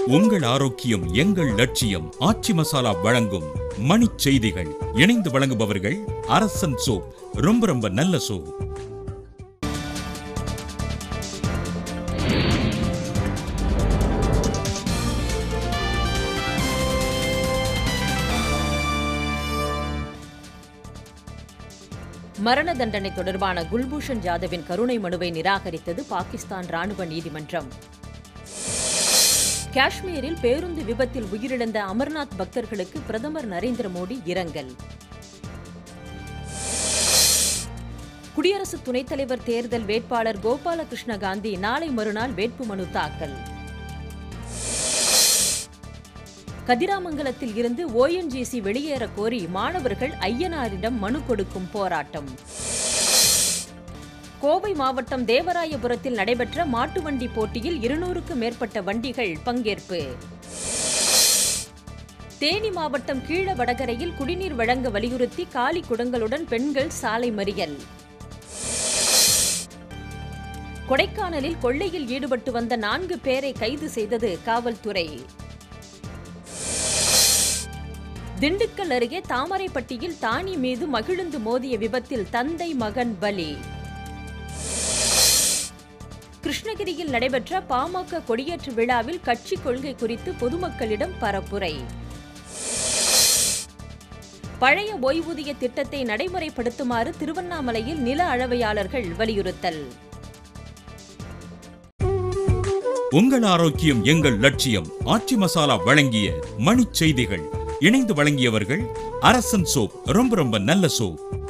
உங்கள் ஆரோக்கியம் எங்கள் லட்சியம் ஆச்சி மசாலா வழங்கும் மணிச் செய்திகள் இணைந்து வழங்குபவர்கள் அரசன் சோப் ரொம்ப ரொம்ப நல்ல சோப் மரண தண்டனை தொடர்பான குல்பூஷன் ஜாதவின் கருணை மனுவை நிராகரித்தது பாகிஸ்தான் ராணுவ நீதிமன்றம் காஷ்மீரில் பேருந்து விபத்தில் உயிரிழந்த அமர்நாத் பக்தர்களுக்கு பிரதமர் நரேந்திர மோடி இரங்கல் குடியரசு துணைத் தலைவர் தேர்தல் வேட்பாளர் கோபாலகிருஷ்ண காந்தி நாளை மறுநாள் வேட்புமனு தாக்கல் கதிராமங்கலத்தில் இருந்து ஓஎன்ஜிசி வெளியேற கோரி மாணவர்கள் ஐயனாரிடம் மனு கொடுக்கும் போராட்டம் கோவை மாவட்டம் தேவராயபுரத்தில் நடைபெற்ற மாட்டு வண்டி போட்டியில் இருநூறுக்கு மேற்பட்ட வண்டிகள் பங்கேற்பு தேனி மாவட்டம் கீழ வடகரையில் குடிநீர் வழங்க வலியுறுத்தி காலி குடங்களுடன் பெண்கள் சாலை மறியல் கொடைக்கானலில் கொள்ளையில் ஈடுபட்டு வந்த நான்கு பேரை கைது செய்தது காவல்துறை திண்டுக்கல் அருகே தாமரைப்பட்டியில் தானி மீது மகிழுந்து மோதிய விபத்தில் தந்தை மகன் பலி கிருஷ்ணகிரியில் நடைபெற்ற பாமக கொடியேற்று விழாவில் கட்சி கொள்கை குறித்து பொதுமக்களிடம் பரப்புரை பழைய ஓய்வூதிய திட்டத்தை நடைமுறைப்படுத்துமாறு திருவண்ணாமலையில் நில அளவையாளர்கள் வலியுறுத்தல் உங்கள் ஆரோக்கியம் எங்கள் லட்சியம் ஆச்சி மசாலா வழங்கிய மணிச் செய்திகள் இணைந்து வழங்கியவர்கள் அரசன் சோப் ரொம்ப ரொம்ப நல்ல சோப்